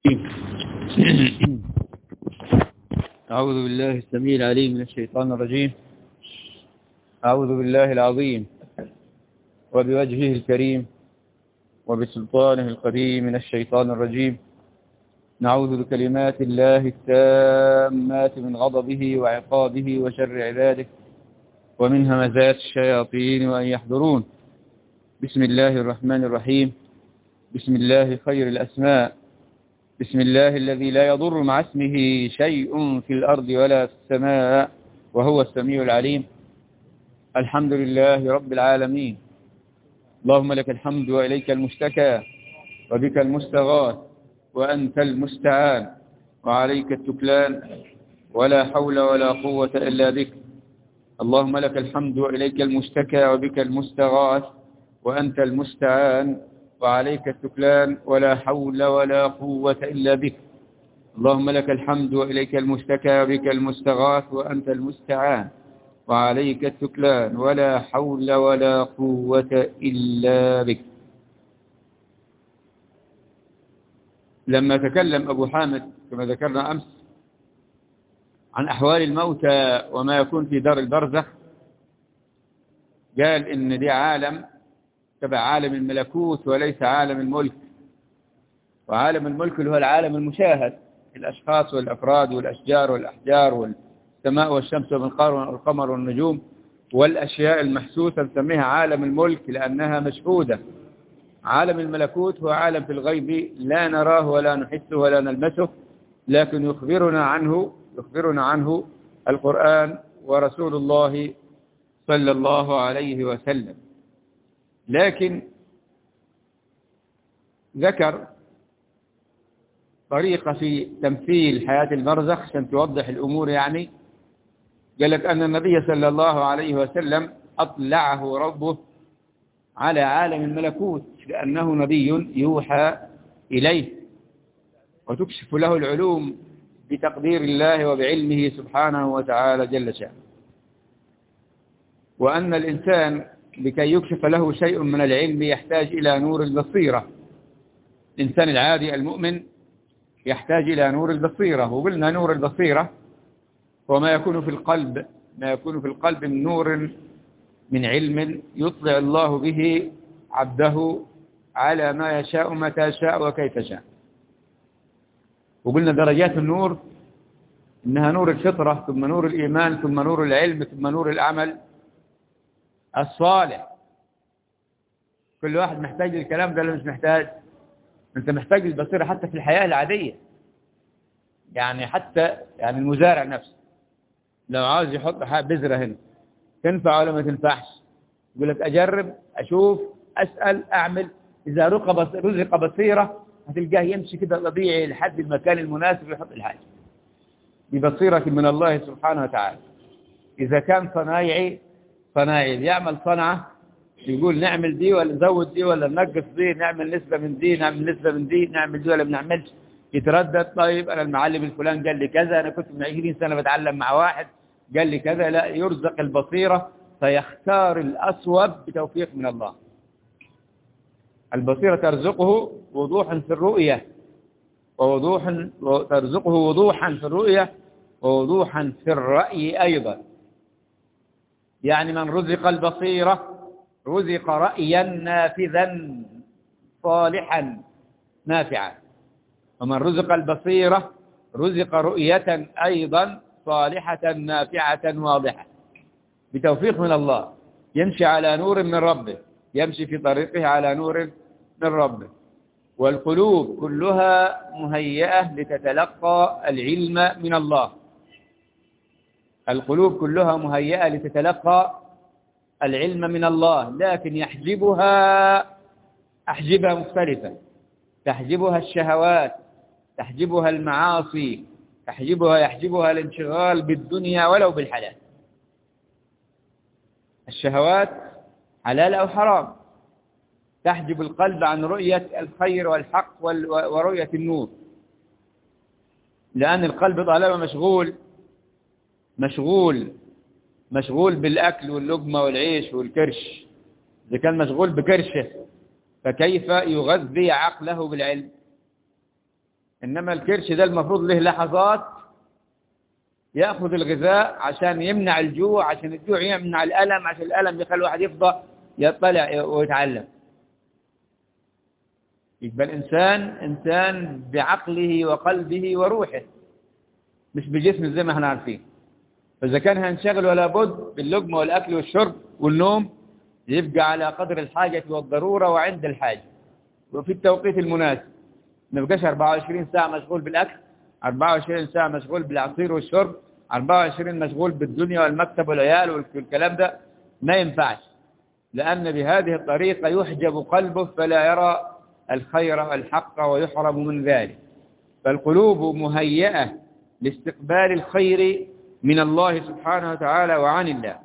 أعوذ بالله السميع العليم من الشيطان الرجيم أعوذ بالله العظيم وبوجهه الكريم وبسلطانه القديم من الشيطان الرجيم نعوذ بكلمات الله التامات من غضبه وعقابه وشر عباده ومن همزات الشياطين وأن يحضرون بسم الله الرحمن الرحيم بسم الله خير الأسماء بسم الله الذي لا يضر مع اسمه شيء في الأرض ولا في السماء وهو السميع العليم الحمد لله رب العالمين اللهم لك الحمد وإليك المشتكى وبك المستغاث وأنت المستعان وعليك التكلان ولا حول ولا قوة إلا بك اللهم لك الحمد وإليك المشتكى وبك المستغاث وأنت المستعان وعليك التكلان ولا حول ولا قوة إلا بك اللهم لك الحمد وإليك المشتكى وبك المستغاث وأنت المستعان وعليك التكلان ولا حول ولا قوة إلا بك لما تكلم أبو حامد كما ذكرنا أمس عن أحوال الموتى وما يكون في دار البرزخ قال إن دي عالم تبع عالم الملكوت وليس عالم الملك وعالم الملك اللي هو العالم المشاهد الأشخاص والأفراد والأشجار والأحجار والسماء والشمس والقمر والنجوم والأشياء المحسوسة نسميها عالم الملك لأنها مشهودة عالم الملكوت هو عالم في الغيب لا نراه ولا نحسه ولا نلمسه لكن يخبرنا عنه يخبرنا عنه القرآن ورسول الله صلى الله عليه وسلم لكن ذكر طريقة في تمثيل حياة البرزخ عشان توضح الأمور يعني قال لك أن النبي صلى الله عليه وسلم أطلعه ربه على عالم الملكوت لأنه نبي يوحى إليه وتكشف له العلوم بتقدير الله وبعلمه سبحانه وتعالى جل شأنه وأن الإنسان لكي يكشف له شيء من العلم يحتاج إلى نور البصيرة الإنسان العادي المؤمن يحتاج إلى نور البصيرة وقلنا نور البصيرة هو ما يكون في القلب ما يكون في القلب من نور من علم يطلع الله به عبده على ما يشاء متى شاء وكيف شاء وقلنا درجات النور إنها نور الفطرة ثم نور الإيمان ثم نور العلم ثم نور العمل الصالح كل واحد محتاج الكلام ده اللي مش محتاج انت محتاج البصيرة حتى في الحياة العادية يعني حتى يعني المزارع نفسه لو عاوز يحط بذرة هنا تنفع ولا ما تنفعش يقول لك أجرب أشوف أسأل أعمل إذا رزق بصيرة هتلقاه يمشي كده طبيعي لحد المكان المناسب يحط الحاجة ببصيرة من الله سبحانه وتعالى إذا كان صنايعي صناعي بيعمل صنعة يقول نعمل دي ولا نزود دي ولا ننقص دي نعمل نسبة من دي نعمل نسبة من دي نعمل دي ولا بنعملش يتردد طيب أنا المعلم الفلان قال لي كذا أنا كنت من 20 سنة بتعلم مع واحد قال لي كذا لا يرزق البصيرة فيختار الأصوب بتوفيق من الله البصيرة ترزقه وضوحا في الرؤية ووضوحا ترزقه وضوحا في الرؤية ووضوحا في الرأي أيضا يعني من رزق البصيرة رزق رأيا نافذا صالحا نافعا ومن رزق البصيرة رزق رؤية أيضا صالحة نافعة واضحة بتوفيق من الله يمشي على نور من ربه يمشي في طريقه على نور من ربه والقلوب كلها مهيئة لتتلقى العلم من الله القلوب كلها مهيئة لتتلقى العلم من الله لكن يحجبها أحجبها مختلفة تحجبها الشهوات تحجبها المعاصي تحجبها يحجبها الانشغال بالدنيا ولو بالحلال الشهوات حلال أو حرام تحجب القلب عن رؤية الخير والحق ورؤية النور لأن القلب طالما مشغول مشغول مشغول بالأكل واللقمة والعيش والكرش إذا كان مشغول بكرشه فكيف يغذي عقله بالعلم إنما الكرش ده المفروض له لحظات يأخذ الغذاء عشان يمنع الجوع عشان الجوع يمنع الألم عشان الألم يخلي الواحد يفضى يطلع ويتعلم يبقى الإنسان إنسان بعقله وقلبه وروحه مش بجسم زي ما احنا عارفين فإذا كان هنشغل ولا بد باللقمة والأكل والشرب والنوم يبقى على قدر الحاجة والضرورة وعند الحاجة وفي التوقيت المناسب ما يبقاش 24 ساعة مشغول بالأكل 24 ساعة مشغول بالعصير والشرب 24 مشغول بالدنيا والمكتب والعيال والكلام ده ما ينفعش لأن بهذه الطريقة يحجب قلبه فلا يرى الخير والحق ويحرم من ذلك فالقلوب مهيئة لاستقبال الخير من الله سبحانه وتعالى وعن الله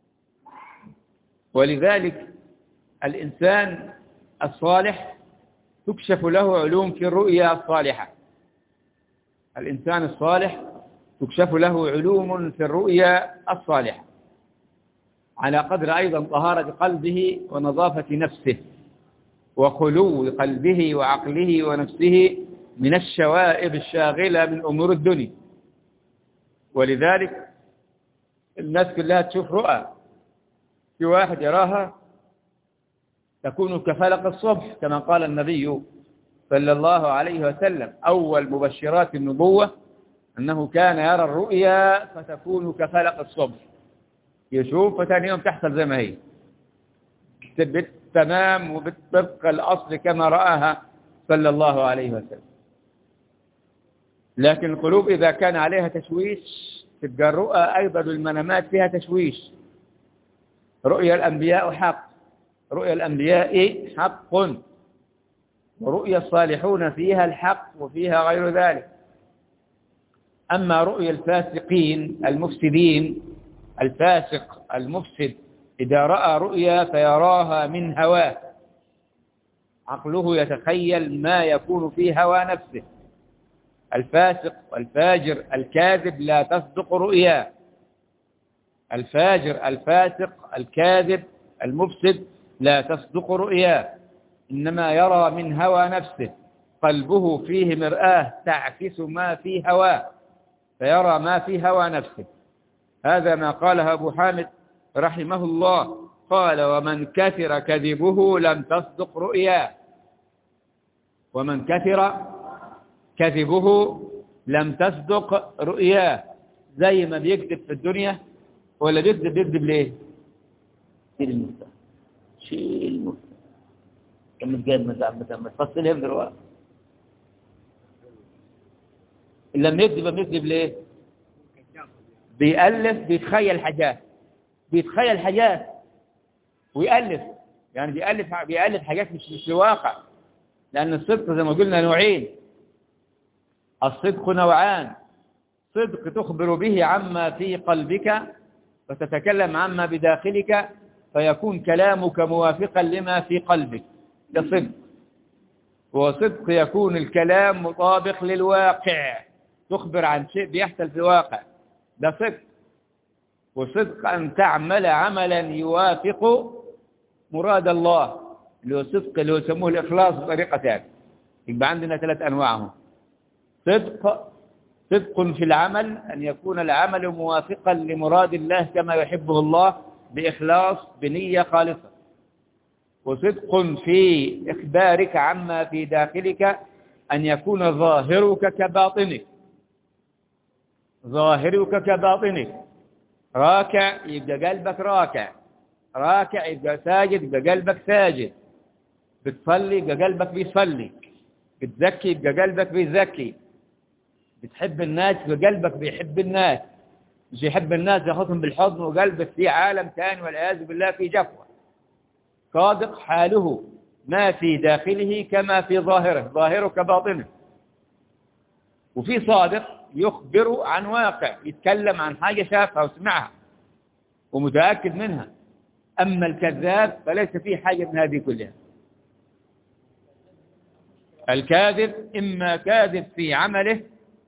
ولذلك الإنسان الصالح تكشف له علوم في الرؤيا الصالحة الإنسان الصالح تكشف له علوم في الرؤيا الصالحة على قدر أيضا طهارة قلبه ونظافة نفسه وخلو قلبه وعقله ونفسه من الشوائب الشاغلة من أمور الدنيا ولذلك الناس كلها تشوف رؤى في واحد يراها تكون كفلق الصبح كما قال النبي صلى الله عليه وسلم أول مبشرات النبوة أنه كان يرى الرؤيا فتكون كفلق الصبح يشوف فتاني يوم تحصل زي ما هي بالتمام وبالطبق الأصل كما رآها صلى الله عليه وسلم لكن القلوب إذا كان عليها تشويش تبقى الرؤى أيضا المنامات فيها تشويش رؤيا الأنبياء حق رؤيا الأنبياء حق ورؤيا الصالحون فيها الحق وفيها غير ذلك أما رؤيا الفاسقين المفسدين الفاسق المفسد إذا رأى رؤيا فيراها من هواه عقله يتخيل ما يكون في هوى نفسه الفاسق والفاجر الكاذب لا تصدق رؤيا الفاجر الفاسق الكاذب المفسد لا تصدق رؤيا إنما يرى من هوى نفسه قلبه فيه مرآة تعكس ما في هواه فيرى ما في هوى نفسه هذا ما قاله أبو حامد رحمه الله قال ومن كثر كذبه لم تصدق رؤياه ومن كثر كذبه لم تصدق رؤياه زي ما بيكذب في الدنيا ولا بيكذب بيكذب ليه شيل المفتاح شيل المفتاح كم جايب مثلا ما تفصلها من الرواية لما يكذب بيكذب ليه بيألف بيتخيل حاجات بيتخيل حاجات ويألف يعني بيألف بيألف حاجات مش مش الواقع لأن الصدق زي ما قلنا نوعين الصدق نوعان صدق تخبر به عما في قلبك وتتكلم عما بداخلك فيكون كلامك موافقا لما في قلبك ده صدق وصدق يكون الكلام مطابق للواقع تخبر عن شيء بيحصل في الواقع ده صدق وصدق أن تعمل عملا يوافق مراد الله اللي هو صدق اللي هو يسموه الإخلاص بطريقتان يبقى عندنا ثلاث أنواعهم صدق صدق في العمل أن يكون العمل موافقا لمراد الله كما يحبه الله بإخلاص بنية خالصة وصدق في إخبارك عما في داخلك أن يكون ظاهرك كباطنك ظاهرك كباطنك راكع يبقى قلبك راكع راكع يبقى ساجد يبقى قلبك ساجد بتصلي يبقى قلبك بيصلي بتزكي يبقى قلبك بيزكي بتحب الناس يبقى قلبك بيحب الناس مش يحب الناس ياخذهم بالحضن وقلبك في عالم ثاني والعياذ بالله في جفوة صادق حاله ما في داخله كما في ظاهره ظاهره كباطنه وفي صادق يخبر عن واقع يتكلم عن حاجة شافها وسمعها ومتأكد منها أما الكذاب فليس فيه حاجة من هذه كلها الكاذب إما كاذب في عمله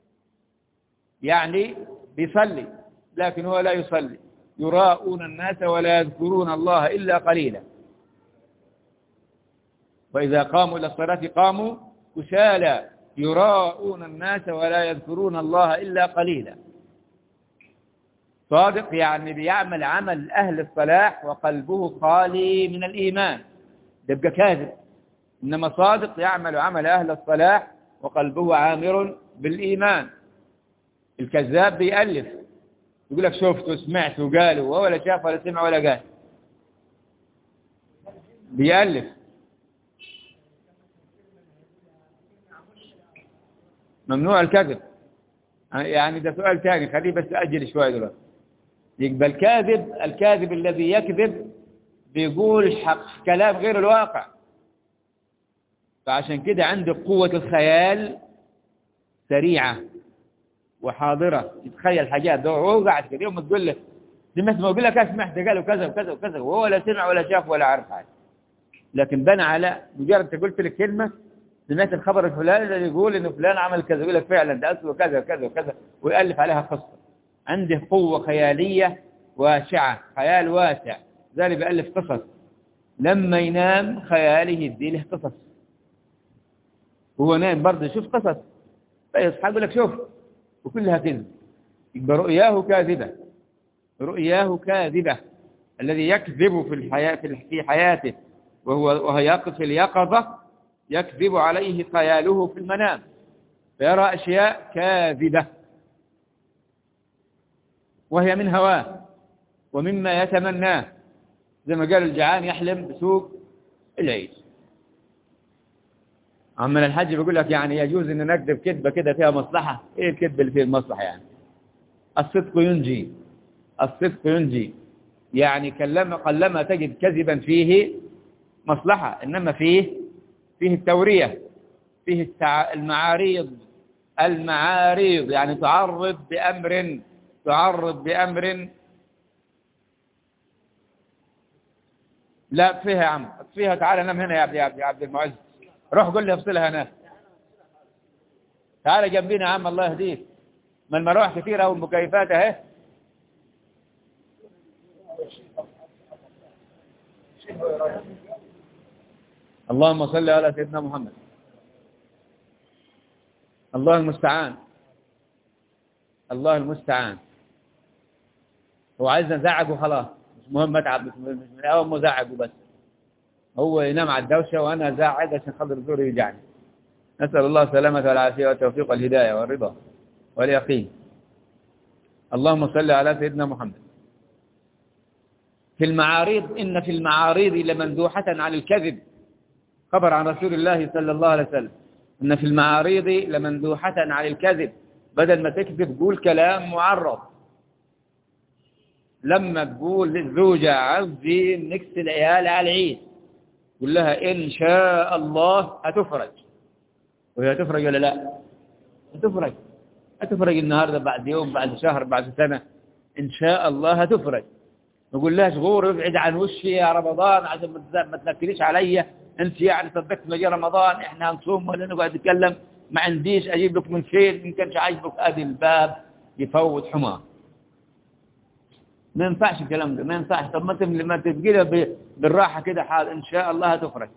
يعني بيصلي لكن هو لا يصلي يراءون الناس ولا يذكرون الله إلا قليلا وإذا قاموا إلى الصلاة قاموا كسالى يراءون الناس ولا يذكرون الله إلا قليلا صادق يعني بيعمل عمل أهل الصلاح وقلبه خالي من الإيمان يبقى كاذب إنما صادق يعمل عمل أهل الصلاح وقلبه عامر بالإيمان الكذاب بيألف يقول لك شفت وسمعت وقال ولا شاف ولا سمع ولا قال بيألف ممنوع الكذب يعني ده سؤال ثاني خليه بس أجل شوية دلوقتي يبقى الكاذب الكاذب الذي يكذب بيقول حق كلام غير الواقع فعشان كده عندك قوة الخيال سريعة وحاضرة يتخيل حاجات ده هو قاعد كده يوم تقول له دي مثل ما يقول لك اسمع ده قالوا كذا وكذا وكذا وهو لا سمع ولا شاف ولا عارف حاجة لكن بنى على مجرد انت قلت لك كلمة سمعت الخبر الفلاني اللي يقول ان فلان عمل كذا يقول لك فعلا ده اسوى كذا وكذا وكذا ويألف عليها قصة عنده قوة خيالية واسعة خيال واسع ذلك بيألف قصص لما ينام خياله يدي له قصص هو نايم برضه يشوف قصص فيصحى يقول لك شوف وكلها كذب يبقى رؤياه كاذبة رؤياه كاذبة الذي يكذب في الحياة في حياته وهو وهو يقظ في اليقظة يكذب عليه خياله في المنام فيرى أشياء كاذبة وهي من هواه ومما يتمناه زي ما قال الجعان يحلم بسوق العيد عمنا الحج بيقول لك يعني يجوز ان نكذب كذبه كده فيها مصلحه ايه الكذب اللي فيه المصلحه يعني الصدق ينجي الصدق ينجي يعني كلما قلما تجد كذبا فيه مصلحه انما فيه فيه التوريه فيه التع... المعاريض المعاريض يعني تعرض بامر تعرض بامر لا فيها يا عم فيها تعالى نام هنا يا عبد يا عبد, يا عبد المعز روح قول لي افصلها هناك تعالى جنبينا يا عم الله يهديك ما المراوح كثيرة والمكيفات اهي اللهم صل على سيدنا محمد الله المستعان الله المستعان هو عايز نزعج وخلاص مش مهم اتعب مش من اول مزعج وبس هو ينام على الدوشة وانا زاعج عشان خاطر زوري يجعني نسأل الله السلامة والعافية والتوفيق والهداية والرضا واليقين اللهم صل على سيدنا محمد في المعاريض إن في المعاريض لمندوحة عن الكذب خبر عن رسول الله صلى الله عليه وسلم إن في المعاريض لمندوحة عن الكذب بدل ما تكذب قول كلام معرض لما تقول للزوجة عزي نكس العيال على العيد قول لها إن شاء الله هتفرج وهي هتفرج ولا لا هتفرج هتفرج النهاردة بعد يوم بعد شهر بعد سنة إن شاء الله هتفرج نقول لها شغور ابعد عن وشي يا رمضان عشان ما تنكريش عليا انت يعني صدقت ما جه رمضان احنا هنصوم ولا نقعد نتكلم ما عنديش اجيب لك من فين ان كانش عاجبك ادي الباب يفوت حمار ما ينفعش الكلام ده ما ينفعش طب ما انت لما تبقي بالراحه كده حال ان شاء الله هتفرج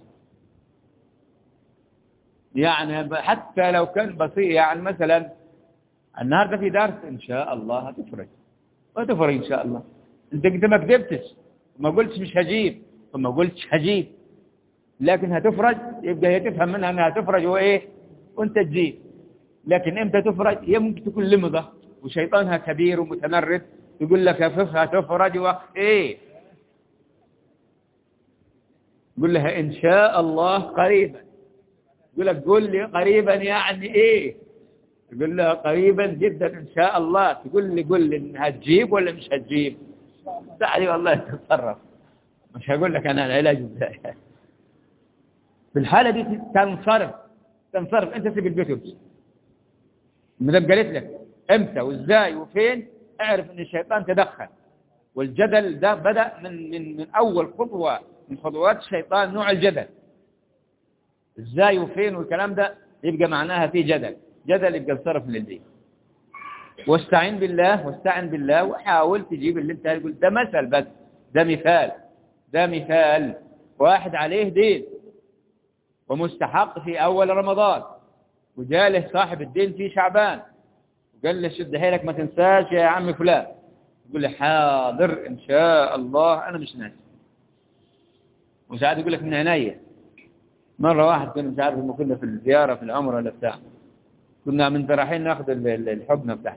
يعني حتى لو كان بسيط يعني مثلا النهارده في درس ان شاء الله هتفرج هتفرج ان شاء الله انت انت ما كذبتش وما قلتش مش هجيب وما قلتش هجيب لكن هتفرج يبقى هي تفهم منها انها تفرج وايه وانت تجيب لكن امتى تفرج هي ممكن تكون لمضة وشيطانها كبير ومتمرد يقول لك اففها تفرج وقت ايه يقول لها ان شاء الله قريبا يقول لك قول لي قريبا يعني ايه يقول لها قريبا جدا ان شاء الله تقول لي قول لي انها تجيب ولا مش هتجيب تعالي والله تتصرف مش هقول لك انا العلاج ازاي في الحالة دي تنصرف تنصرف انت سيب البيت وامشي مدام قالت لك امتى وازاي وفين اعرف ان الشيطان تدخل والجدل ده بدأ من من من اول خطوة من خطوات الشيطان نوع الجدل ازاي وفين والكلام ده يبقى معناها في جدل جدل يبقى انصرف من الدين واستعين بالله واستعن بالله وحاول تجيب اللي انت هتقول ده مثل بس ده مثال ده مثال واحد عليه دين ومستحق في أول رمضان وجاله صاحب الدين في شعبان وقال له شد حيلك ما تنساش يا عم فلان يقول له حاضر إن شاء الله أنا مش ناسي وساعات يقول لك من عينيا مرة واحد كنا مش عارف لما كنا في الزيارة في العمرة ولا بتاع كنا من رايحين ناخذ الحبنة بتاعت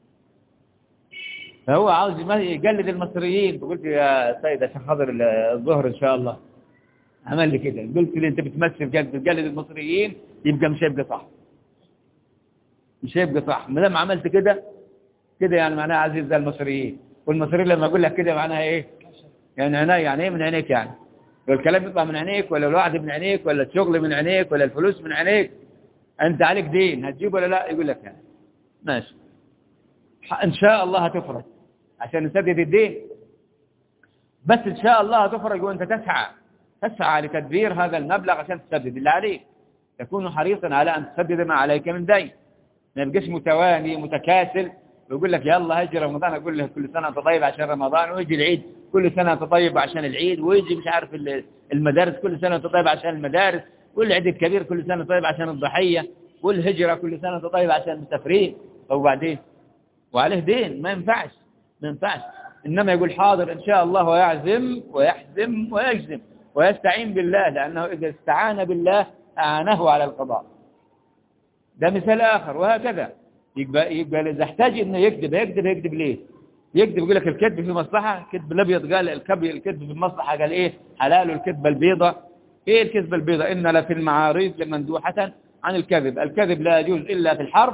فهو عاوز يقلد المصريين فقلت يا سيد عشان حضر الظهر ان شاء الله عمل لي كده قلت لي انت بتمثل بتقلد المصريين يبقى مش هيبقى صح مش هيبقى صح ما دام عملت كده كده يعني معناها عزيز زي المصريين والمصريين لما اقول لك كده معناها ايه يعني عيني يعني ايه من عينيك يعني الكلام يطلع من عينيك ولا الوعد من عينيك ولا الشغل من عينيك ولا الفلوس من عينيك انت عليك دين هتجيب ولا لا يقول لك يعني ماشي ان شاء الله هتفرج عشان نسدد الدين بس ان شاء الله هتفرج وانت تسعى تسعى لتدبير هذا المبلغ عشان تسدد اللي عليك تكون حريصا على ان تسدد ما عليك من دين ما يبقاش متواني متكاسل ويقول لك يلا هجي رمضان اقول له كل سنه انت طيب عشان رمضان ويجي العيد كل سنه انت طيب عشان العيد ويجي مش عارف المدارس كل سنه انت طيب عشان المدارس والعيد الكبير كل سنه طيب عشان الضحيه والهجره كل سنه انت طيب عشان المسافرين وبعدين وعليه دين ما ينفعش ما ينفعش إنما يقول حاضر إن شاء الله ويعزم ويحزم ويجزم ويستعين بالله لأنه إذا استعان بالله أعانه على القضاء ده مثال آخر وهكذا يبقى, يبقى إذا احتاج إنه يكذب يكذب يكذب ليه يكذب يقول لك الكذب في مصلحة كذب الأبيض قال الكذب الكذب في المصلحة قال إيه حلال الكذبة البيضة إيه الكذبة البيضة إن لفي المعاريض لمندوحة عن الكذب الكذب لا يجوز إلا في الحرب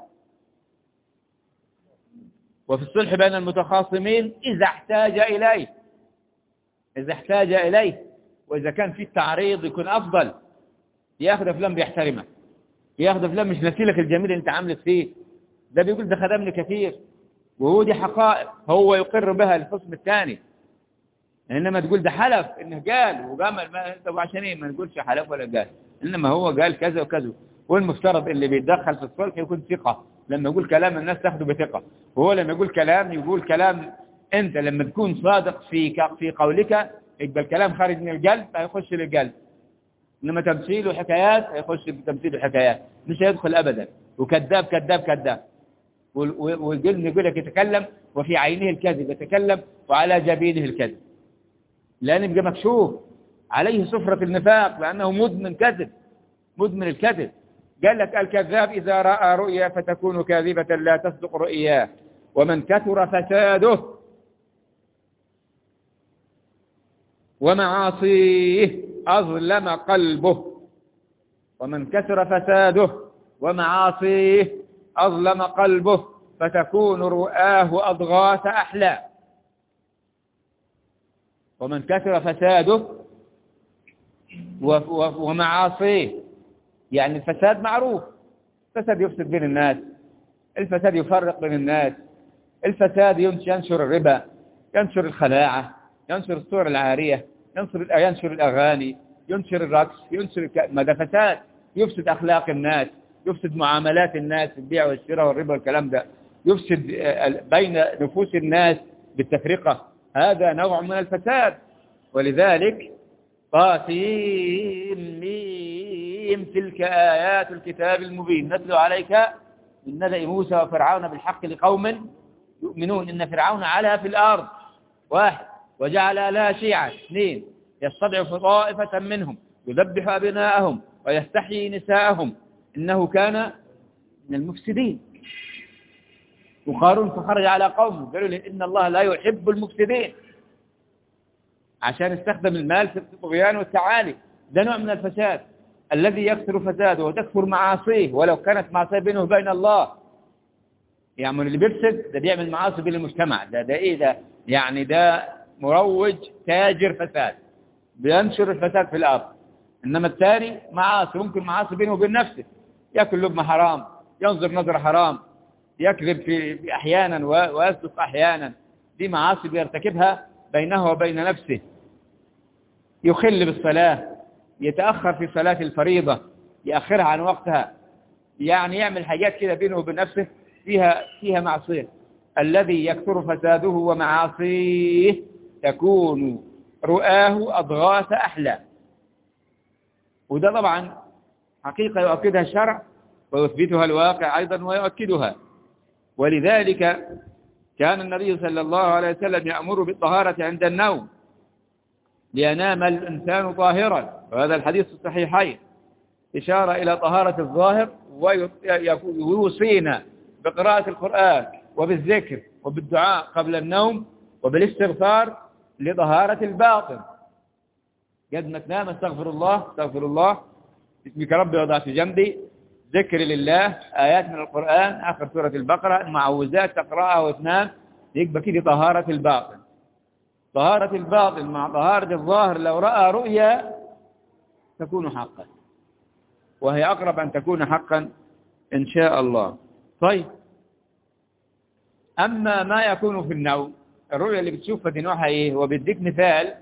وفي الصلح بين المتخاصمين إذا احتاج إليه إذا احتاج إليه وإذا كان في التعريض يكون أفضل ياخذ فلان بيحترمك ياخذ فلان مش نسيلك الجميل اللي انت عاملت فيه ده بيقول ده خدمني كثير وهو دي حقائق هو يقر بها الخصم الثاني انما تقول ده حلف انه قال وقام ما طب عشان ايه ما نقولش حلف ولا قال انما هو قال كذا وكذا والمفترض اللي بيتدخل في الصلح يكون ثقه لما يقول كلام الناس تاخده بثقة وهو لما يقول كلام يقول كلام انت لما تكون صادق في في قولك يبقى الكلام خارج من القلب هيخش للقلب انما تمثيل وحكايات هيخش بتمثيل وحكايات مش هيدخل ابدا وكذاب كذاب كذاب والقلب يقول لك يتكلم وفي عينه الكذب يتكلم وعلى جبينه الكذب لان يبقى مكشوف عليه صفرة النفاق لانه مدمن كذب مدمن الكذب قال لك الكذاب إذا رأى رؤيا فتكون كاذبة لا تصدق رؤياه ومن كثر فساده ومعاصيه أظلم قلبه ومن كثر فساده ومعاصيه أظلم قلبه فتكون رؤاه أضغاث أحلام ومن كثر فساده ومعاصيه يعني الفساد معروف الفساد يفسد بين الناس الفساد يفرق بين الناس الفساد ينشر الربا ينشر الخلاعة ينشر الصور العارية ينشر ينشر الأغاني ينشر الرقص ينشر ما ده فساد يفسد أخلاق الناس يفسد معاملات الناس البيع والشراء والربا والكلام ده يفسد بين نفوس الناس بالتفرقة هذا نوع من الفساد ولذلك قاسم عليهم تلك آيات الكتاب المبين نتلو عليك من نبأ موسى وفرعون بالحق لقوم يؤمنون إن فرعون علا في الأرض واحد وجعل لها شيعا اثنين يستضعف طائفة منهم يذبح أبناءهم ويستحيي نساءهم إنه كان من المفسدين وقارون فخرج على قومه قالوا له إن الله لا يحب المفسدين عشان استخدم المال في الطغيان والتعالي ده نوع من الفساد الذي يكثر فساده وتكثر معاصيه ولو كانت معصيه بينه وبين الله يعني اللي بيفسد ده بيعمل معاصي بين المجتمع ده ده ايه ده يعني ده مروج تاجر فساد بينشر الفساد في الارض انما الثاني معاصي ممكن معاصي بينه وبين نفسه ياكل لقمه حرام ينظر نظر حرام يكذب في احيانا ويصدق احيانا دي معاصي بيرتكبها بينه وبين نفسه يخل بالصلاه يتأخر في صلاة الفريضة يأخرها عن وقتها يعني يعمل حاجات كده بينه وبين نفسه فيها فيها معصية الذي يكثر فساده ومعاصيه تكون رؤاه أضغاث أحلام وده طبعا حقيقة يؤكدها الشرع ويثبتها الواقع أيضا ويؤكدها ولذلك كان النبي صلى الله عليه وسلم يأمر بالطهارة عند النوم لينام الإنسان طاهرا وهذا الحديث الصحيحين إشارة إلى طهارة الظاهر ويوصينا بقراءة القرآن وبالذكر وبالدعاء قبل النوم وبالاستغفار لطهارة الباطن قد ما تنام استغفر الله استغفر الله اسمك ربي وضعت جنبي ذكر لله آيات من القرآن آخر سورة البقرة المعوذات تقرأها وتنام يبقى كده طهارة الباطن طهارة الباطن مع طهارة الظاهر لو رأى رؤيا تكون حقا وهي أقرب أن تكون حقا إن شاء الله طيب أما ما يكون في النوم الرؤيا اللي بتشوفها دي نوعها إيه وبيديك مثال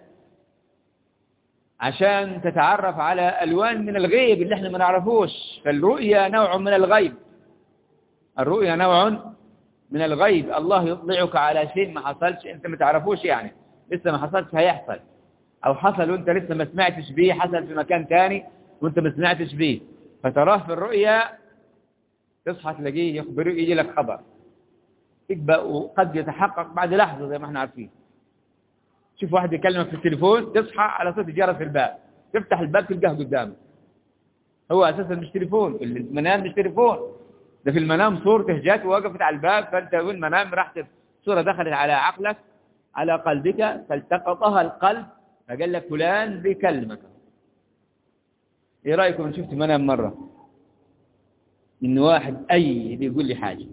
عشان تتعرف على ألوان من الغيب اللي احنا ما نعرفوش فالرؤيا نوع من الغيب الرؤيا نوع من الغيب الله يطلعك على شيء ما حصلش انت ما تعرفوش يعني لسه ما حصلش هيحصل او حصل وانت لسه ما سمعتش بيه حصل في مكان تاني وانت ما سمعتش بيه فتراه في الرؤيا تصحى تلاقيه يخبر يجي لك خبر يبقى وقد يتحقق بعد لحظة زي ما احنا عارفين شوف واحد يكلمك في التليفون تصحى على صوت الجرس في الباب تفتح الباب تلقاه قدامك هو اساسا مش تليفون المنام مش تليفون ده في المنام صورته جات ووقفت على الباب فانت في المنام راحت صورة دخلت على عقلك على قلبك فالتقطها القلب فقال لك فلان بيكلمك ايه رايكم ان شفت منام مره ان واحد اي بيقول لي حاجه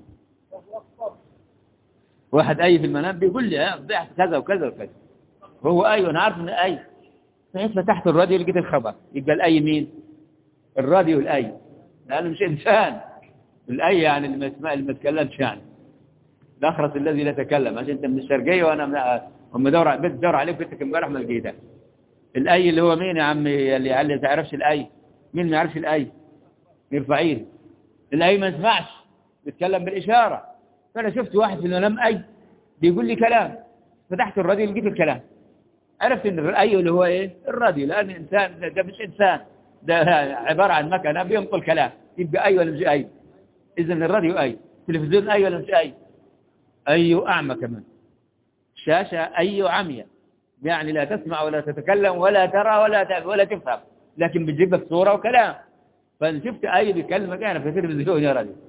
واحد اي في المنام بيقول لي ضعت كذا وكذا وكذا وهو اي انا عارف ان اي فإذا فتحت الراديو لقيت الخبر يبقى الاي مين الراديو الاي لانه مش انسان الاي يعني اللي ما يسمع اللي ما يتكلمش يعني الاخرس الذي لا يتكلم عشان انت من الشرقيه وانا من هم دور بيت دور عليك بنتك امبارح ما لقيتها الاي اللي هو مين يا عمي اللي اللي تعرفش الاي مين ما يعرفش الاي يرفع ايده الاي ما يسمعش بيتكلم بالاشاره فانا شفت واحد في المنام اي بيقول لي كلام فتحت الراديو لقيت الكلام عرفت ان الاي اللي هو ايه الراديو لان انسان ده مش انسان ده عباره عن مكنه بينقل كلام يبقى اي ولا مش اي اذا الراديو اي التلفزيون اي ولا مش اي اي اعمى كمان شاشه اي عمياء يعني لا تسمع ولا تتكلم ولا ترى ولا ولا تفهم لكن بتجيب لك صوره وكلام فان شفت اي بيكلمك انا في التلفزيون يا راديو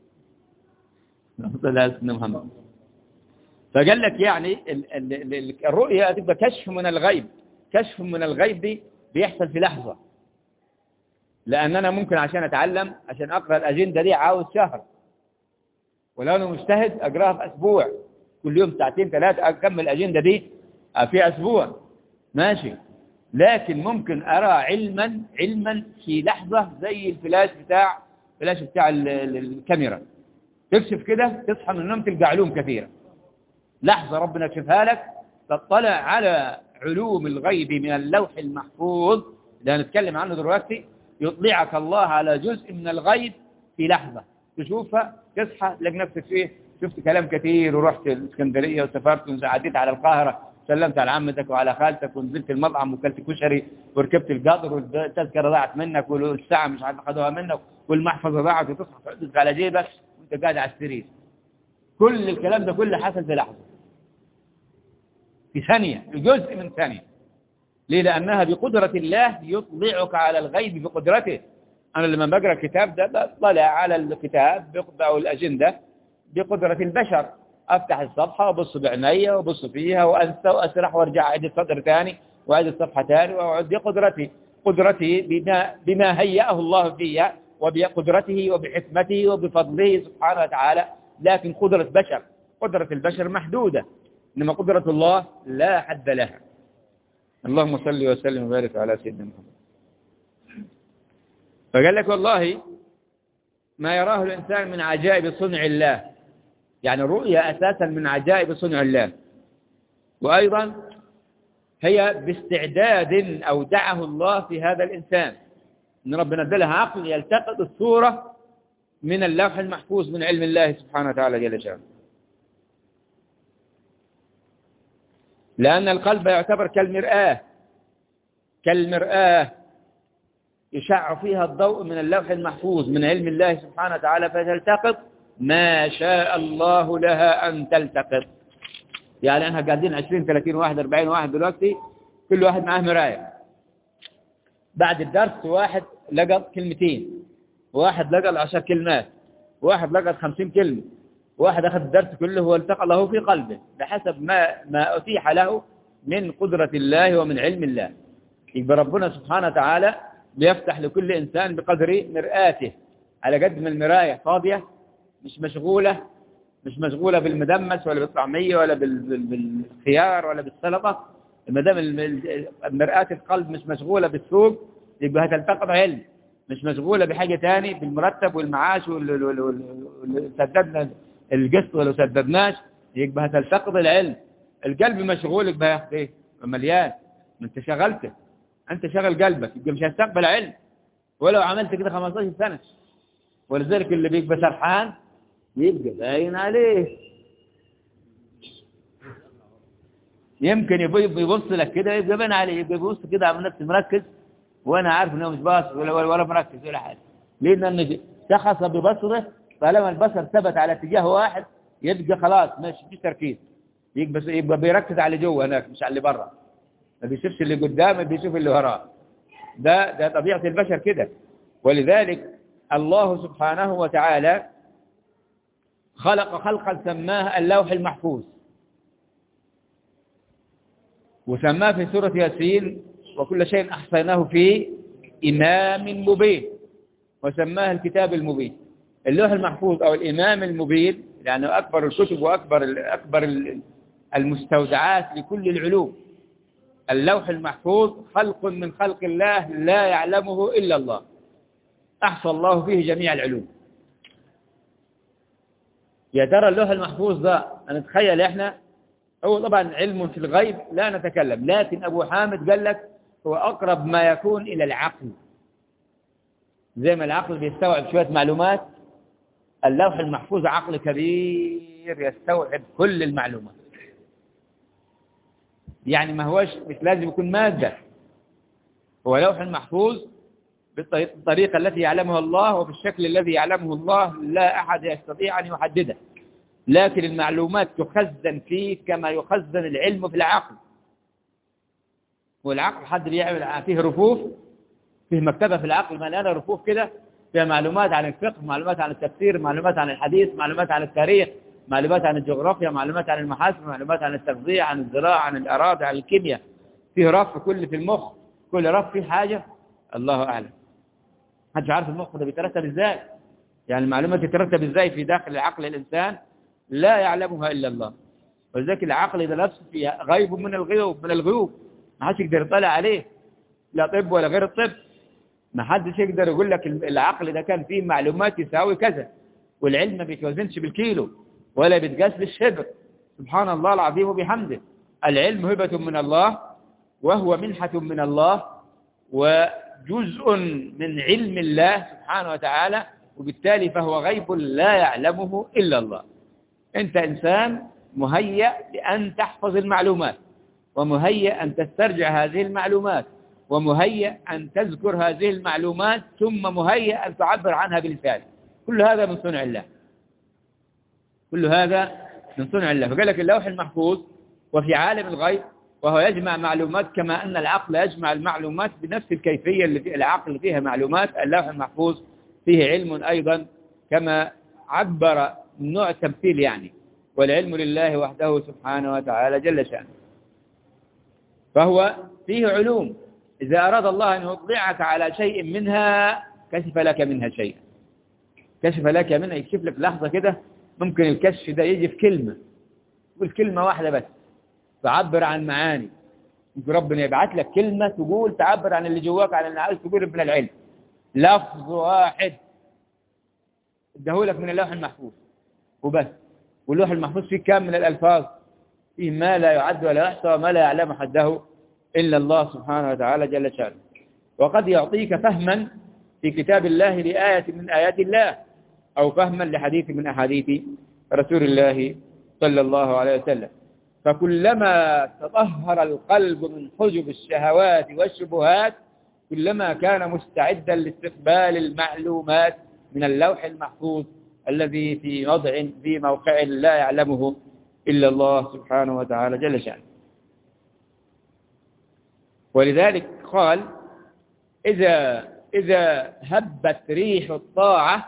محمد فقال لك يعني الرؤيا تبقى كشف من الغيب كشف من الغيب دي بيحصل في لحظة لأن أنا ممكن عشان أتعلم عشان أقرأ الأجندة دي عاوز شهر ولو أنا مجتهد أقرأها في أسبوع كل يوم ساعتين ثلاثة أكمل الأجندة دي في أسبوع ماشي لكن ممكن أرى علما علما في لحظة زي الفلاش بتاع الفلاش بتاع الكاميرا تكشف كده تصحى من النوم تلقى علوم كثيرة لحظة ربنا يكشفها لك تطلع على علوم الغيب من اللوح المحفوظ اللي هنتكلم عنه دلوقتي يطلعك الله على جزء من الغيب في لحظة تشوفها تصحى تلاقي نفسك فيه شفت كلام كثير ورحت الاسكندرية وسافرت وعديت على القاهرة سلمت على عمتك وعلى خالتك ونزلت المطعم وكلت كشري وركبت القطر والتذكرة ضاعت منك والساعة مش عارف اخذوها منك والمحفظة ضاعت وتصحى تحدث على جيبك وانت قاعد على السرير كل الكلام ده كله حصل في لحظة في ثانية جزء من ثانية ليه لأنها بقدرة الله يطلعك على الغيب بقدرته أنا لما بقرأ الكتاب ده بطلع على الكتاب أو الأجندة بقدرة البشر أفتح الصفحة وأبص بعيني وأبص فيها وأنسى وأسرح وأرجع أعيد السطر ثاني وأعيد الصفحة ثاني وأعد بقدرتي قدرتي بما, بما هيأه الله فيها وبقدرته وبحكمته وبفضله سبحانه وتعالى لكن قدرة بشر قدرة البشر محدودة إنما قدرة الله لا حد لها اللهم صل وسلم وبارك على سيدنا محمد فقال لك والله ما يراه الإنسان من عجائب صنع الله يعني الرؤيا أساسا من عجائب صنع الله وأيضا هي باستعداد أودعه الله في هذا الإنسان إن ربنا ادلها عقل يلتقط الصورة من اللوح المحفوظ من علم الله سبحانه وتعالى جل شانه لأن القلب يعتبر كالمرآة كالمرآة يشع فيها الضوء من اللوح المحفوظ من علم الله سبحانه وتعالى فتلتقط ما شاء الله لها أن تلتقط يعني احنا قاعدين 20 30 واحد 40 واحد دلوقتي كل واحد معاه مراية بعد الدرس واحد لقط كلمتين واحد لقط 10 كلمات واحد لقط 50 كلمة واحد أخذ الدرس كله والتقى له في قلبه بحسب ما ما أتيح له من قدرة الله ومن علم الله يبقى ربنا سبحانه وتعالى بيفتح لكل إنسان بقدر مرآته على قد ما المراية فاضية مش مشغولة مش مشغولة بالمدمس ولا بالطعمية ولا بالخيار ولا بالسلطة ما دام مرآة القلب مش مشغولة بالسوق يبقى هتلتقط علم مش مشغولة بحاجة تاني بالمرتب والمعاش وسددنا القسط ولو سددناش يبقى هتلتقط العلم القلب مشغول يبقى ياخد ايه مليان ما انت شغلته انت شغل قلبك يبقى مش هتستقبل علم ولو عملت كده 15 سنة ولذلك اللي بيبقى سرحان يبقى باين عليه يمكن يبص لك كده يبقى باين عليه يبقى يبص كده على نفسه مركز وانا عارف انه مش باص ولا ولا مركز ولا حاجه لان شخص ببصره طالما البصر ثبت على اتجاه واحد يبقى خلاص مش في تركيز يبقى يبقى بيركز على جوه هناك مش على اللي بره ما بيشوفش اللي قدامه بيشوف اللي وراه ده ده طبيعه البشر كده ولذلك الله سبحانه وتعالى خلق خلقا سماه اللوح المحفوظ وسماه في سورة ياسين وكل شيء أحصيناه في إمام مبين وسماه الكتاب المبين اللوح المحفوظ أو الإمام المبين لأنه يعني أكبر الكتب وأكبر أكبر المستودعات لكل العلوم اللوح المحفوظ خلق من خلق الله لا يعلمه إلا الله أحصى الله فيه جميع العلوم يا ترى اللوح المحفوظ ده نتخيل احنا هو طبعا علم في الغيب لا نتكلم لكن أبو حامد قال لك هو أقرب ما يكون إلى العقل زي ما العقل بيستوعب شوية معلومات اللوح المحفوظ عقل كبير يستوعب كل المعلومات يعني ما هوش مش لازم يكون مادة هو لوح محفوظ بالطريقة التي يعلمها الله وبالشكل الذي يعلمه الله لا أحد يستطيع أن يحدده لكن المعلومات تخزن فيه كما يخزن العلم في العقل والعقل حد بيعمل فيه رفوف فيه مكتبة في العقل مليانة رفوف كده فيها معلومات عن الفقه معلومات عن التفسير معلومات عن الحديث معلومات عن التاريخ معلومات عن الجغرافيا معلومات عن المحاسب معلومات عن التغذية عن الزراعة عن الأراضي عن الكيمياء فيه رف كل في المخ كل رف فيه حاجة الله أعلم محدش عارف المخ ده بيترتب ازاي يعني المعلومات تترتب ازاي في داخل عقل الإنسان لا يعلمها إلا الله ولذلك العقل ده نفسه فيه غيب من الغيوب من الغيوب ما حدش يقدر يطلع عليه لا طب ولا غير الطب ما حدش يقدر يقول لك العقل ده كان فيه معلومات يساوي كذا والعلم ما بيتوزنش بالكيلو ولا بيتقاس بالشبر سبحان الله العظيم وبحمده العلم هبة من الله وهو منحة من الله وجزء من علم الله سبحانه وتعالى وبالتالي فهو غيب لا يعلمه إلا الله أنت إنسان مهيأ لأن تحفظ المعلومات ومهيأ أن تسترجع هذه المعلومات ومهيأ أن تذكر هذه المعلومات ثم مهيأ أن تعبر عنها بلسانك كل هذا من صنع الله كل هذا من صنع الله فقال لك اللوح المحفوظ وفي عالم الغيب وهو يجمع معلومات كما أن العقل يجمع المعلومات بنفس الكيفية اللي في العقل فيها معلومات اللوح المحفوظ فيه علم أيضا كما عبر نوع التمثيل يعني والعلم لله وحده سبحانه وتعالى جل شأنه فهو فيه علوم إذا أراد الله أن يطلعك على شيء منها كشف لك منها شيئا كشف لك منها يكشف لك لحظة كده ممكن الكشف ده يجي في كلمة تقول كلمة واحدة بس تعبر عن معاني يمكن ربنا يبعث لك كلمة تقول تعبر عن اللي جواك عن اللي عايز تقول من العلم لفظ واحد ادهولك من اللوح المحفوظ وبس واللوح المحفوظ فيه كام من الألفاظ فيه ما لا يعد ولا يحصى وما لا يعلم حده إلا الله سبحانه وتعالى جل شأنه وقد يعطيك فهما في كتاب الله لآية من آيات الله أو فهما لحديث من أحاديث رسول الله صلى الله عليه وسلم فكلما تطهر القلب من حجب الشهوات والشبهات كلما كان مستعدا لاستقبال المعلومات من اللوح المحفوظ الذي في وضع في موقع لا يعلمه إلا الله سبحانه وتعالى جل شأنه ولذلك قال إذا إذا هبت ريح الطاعة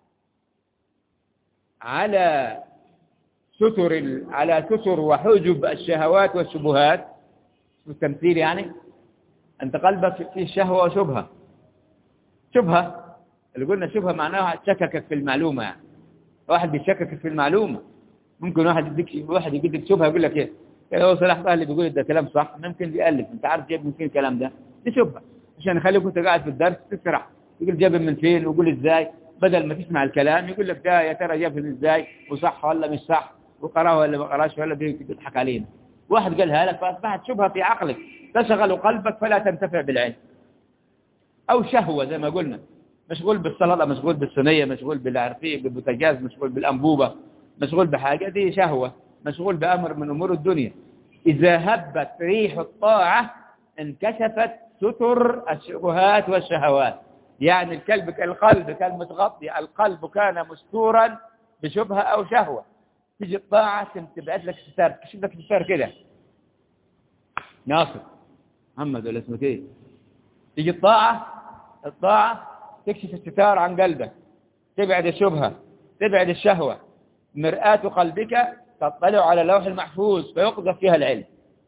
على ستر على ستر وحجب الشهوات والشبهات التمثيل يعني أنت قلبك فيه شهوة وشبهة شبهة اللي قلنا شبهة معناها شككك في المعلومة يعني واحد بيشككك في المعلومة ممكن واحد يديك واحد يجيب لك شبهة يقول لك ايه لو صلاح بقى اللي بيقول ده كلام صح ممكن بيألف انت عارف جايب من فين الكلام ده دي شبهة عشان يخليك وانت قاعد في الدرس تسرح يقول جايب من فين ويقول ازاي بدل ما تسمع الكلام يقول لك ده يا ترى جاب من ازاي وصح ولا مش صح وقراه ولا ما قراش ولا بيضحك علينا واحد قالها لك فاصبحت شبهة في عقلك تشغل قلبك فلا تنتفع بالعلم او شهوة زي ما قلنا مشغول بالسلطة مشغول بالصينية مشغول بالعرفية بالبوتاجاز مشغول بالأنبوبة مشغول بحاجة دي شهوة مشغول بأمر من أمور الدنيا إذا هبت ريح الطاعة انكشفت ستر الشبهات والشهوات يعني الكلب القلب كان متغطي القلب كان مستورا بشبهة أو شهوة تيجي الطاعة تبعت لك ستار تكشف لك ستار كده ناصر محمد ولا اسمك ايه تيجي الطاعة الطاعة تكشف الستار عن قلبك تبعد الشبهة تبعد الشهوة مرآة قلبك تطلع على اللوح المحفوظ فيقذف فيها العلم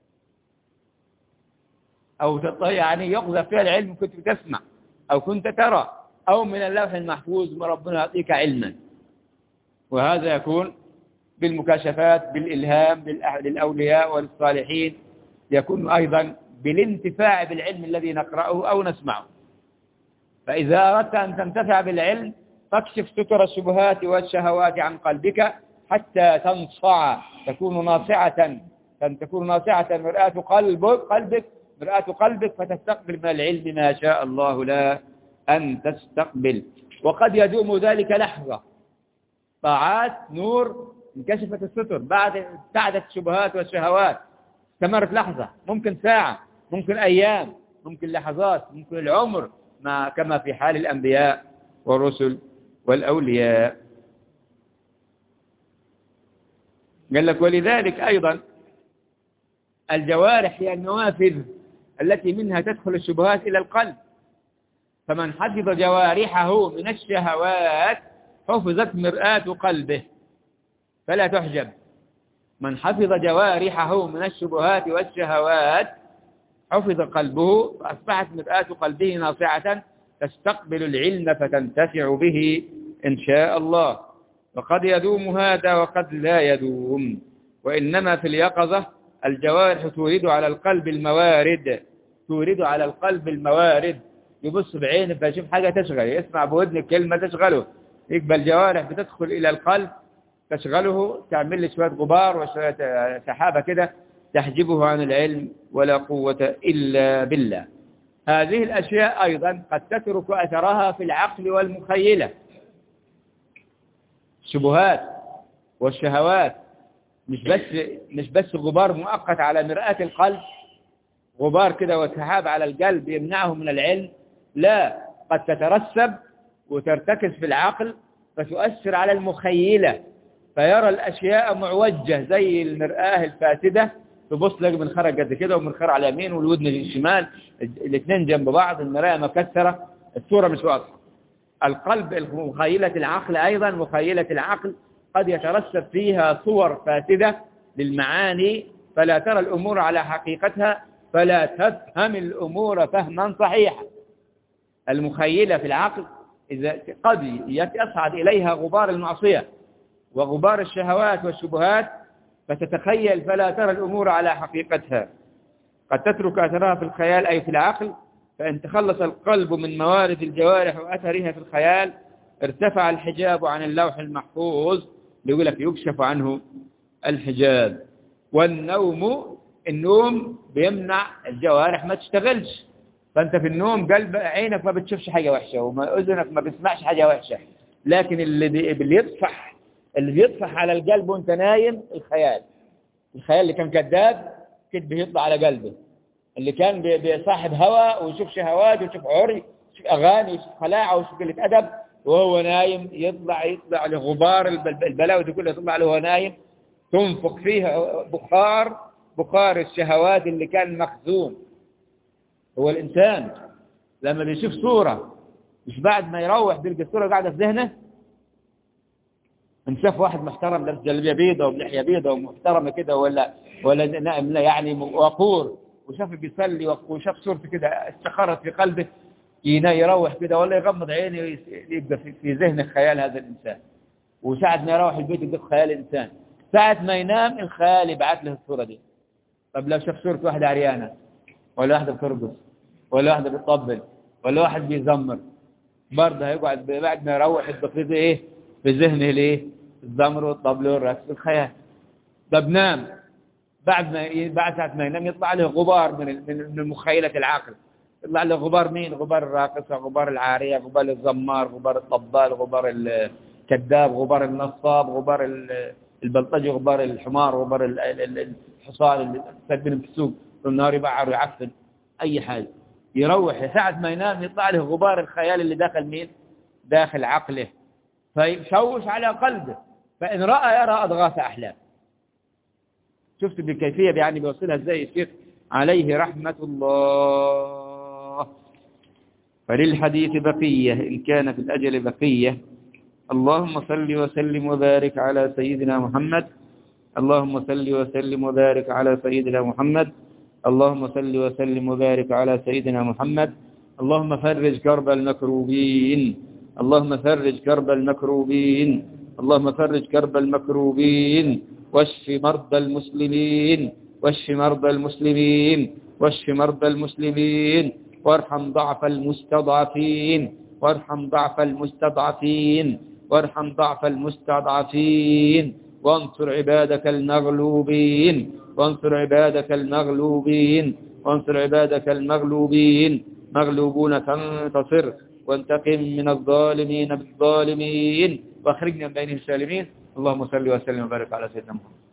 أو تطلع يعني يقذف فيها العلم كنت تسمع أو كنت ترى أو من اللوح المحفوظ ما ربنا يعطيك علما وهذا يكون بالمكاشفات بالإلهام للأولياء والصالحين يكون أيضا بالانتفاع بالعلم الذي نقرأه أو نسمعه فإذا أردت أن تنتفع بالعلم فاكشف ستر الشبهات والشهوات عن قلبك حتى تنصع تكون ناصعة تكون ناصعة مرآة قلبك قلبك مرآة قلبك فتستقبل من العلم ما شاء الله لا أن تستقبل وقد يدوم ذلك لحظة طاعات نور انكشفت الستر بعد ابتعدت الشبهات والشهوات استمرت لحظة ممكن ساعة ممكن أيام ممكن لحظات ممكن العمر ما كما في حال الأنبياء والرسل والأولياء قال لك ولذلك أيضا الجوارح هي النوافذ التي منها تدخل الشبهات إلى القلب فمن حفظ جوارحه من الشهوات حفظت مرآة قلبه فلا تحجب من حفظ جوارحه من الشبهات والشهوات حفظ قلبه فأصبحت مرآة قلبه ناصعة تستقبل العلم فتنتفع به إن شاء الله وقد يدوم هذا وقد لا يدوم وإنما في اليقظة الجوارح تورد على القلب الموارد تورد على القلب الموارد يبص بعينه فيشوف حاجة تشغل يسمع بودن كلمة تشغله يقبل جوارح بتدخل إلى القلب تشغله تعمل لي شوية غبار وشوية سحابة كده تحجبه عن العلم ولا قوة إلا بالله هذه الأشياء أيضا قد تترك أثرها في العقل والمخيلة الشبهات والشهوات مش بس مش بس غبار مؤقت على مرآة القلب غبار كده وسحاب على القلب يمنعه من العلم لا قد تترسب وترتكز في العقل فتؤثر على المخيلة فيرى الأشياء معوجة زي المرآة الفاسدة تبص لك من خرج قد كده ومن خرج على اليمين والودن الشمال الاثنين جنب بعض المراية مكسرة الصورة مش واضحة القلب مخيلة العقل أيضا مخيلة العقل قد يترسب فيها صور فاسدة للمعاني فلا ترى الأمور على حقيقتها فلا تفهم الأمور فهما صحيحا المخيلة في العقل إذا قد يصعد إليها غبار المعصية وغبار الشهوات والشبهات فتتخيل فلا ترى الأمور على حقيقتها قد تترك أثرها في الخيال أي في العقل فإن تخلص القلب من موارد الجوارح وأثرها في الخيال ارتفع الحجاب عن اللوح المحفوظ يقول لك يكشف عنه الحجاب والنوم النوم بيمنع الجوارح ما تشتغلش فأنت في النوم قلب عينك ما بتشوفش حاجة وحشة وأذنك ما بتسمعش حاجة وحشة لكن اللي بيطفح اللي بيطفح على القلب وانت نايم الخيال الخيال اللي كان كذاب كده بيطلع على قلبه اللي كان بي- بيصاحب هوى ويشوف شهوات ويشوف عري ويشوف أغاني ويشوف خلاعة ويشوف قلة أدب وهو نايم يطلع يطلع لغبار الب- البلاوي دي كلها يطلع له وهو نايم تنفق فيها بخار بخار الشهوات اللي كان مخزون هو الإنسان لما بيشوف صورة مش بعد ما يروح بيلقى الصورة قاعدة في ذهنه ان شاف واحد محترم لابس جلبيه بيضه وبلحيه بيضه ومحترمه كده ولا ولا نائم لا يعني وقور وشاف بيصلي وشاف صورته كده استقرت في قلبه ينا- يروح كده ولا يغمض عينه ويس- يبقى في, في ذهنه خيال هذا الانسان وساعة ما يروح البيت يبقى في خيال انسان ساعة ما ينام الخيال يبعث له الصورة دي طب لو شاف صورة واحدة عريانة ولا واحدة بترقص ولا واحدة بتطبل ولا واحد بيزمر برضه هيقعد بعد ما يروح يبقى في ايه في ذهنه الايه الزمر والطبل والرقص والخيال طب نام بعد ما ي- بعد ساعة ما ينام يطلع له غبار من ال- من من مخيلة العقل يطلع له غبار مين غبار الراقصة غبار العارية غبار الزمار غبار الطبال غبار الكذاب غبار النصاب غبار ال- البلطجي غبار الحمار غبار ال- ال- ال- الحصان اللي تسبن في السوق طول النهار يبعر ويعفن أي حاجة يروح ساعة ما ينام يطلع له غبار الخيال اللي داخل مين داخل عقله فيشوش على قلبه فإن رأى يرى أضغاث أحلام شفت بالكيفية يعني بيوصلها ازاي الشيخ عليه رحمة الله فللحديث بقية إن كان في الأجل بقية اللهم صل وسلم وبارك على سيدنا محمد اللهم صل وسلم وبارك على سيدنا محمد اللهم صل وسلم وبارك على سيدنا محمد اللهم فرج كرب المكروبين اللهم فرج كرب المكروبين اللهم فرج كرب المكروبين واشف مرضى المسلمين واشف مرضى المسلمين واشف مرضى المسلمين وارحم ضعف المستضعفين وارحم ضعف المستضعفين وارحم ضعف المستضعفين وانصر عبادك المغلوبين وانصر عبادك المغلوبين وانصر عبادك المغلوبين مغلوبون فانتصر وانتقم من الظالمين بالظالمين واخرجنا من بينهم سالمين اللهم صل وسلم وبارك على سيدنا محمد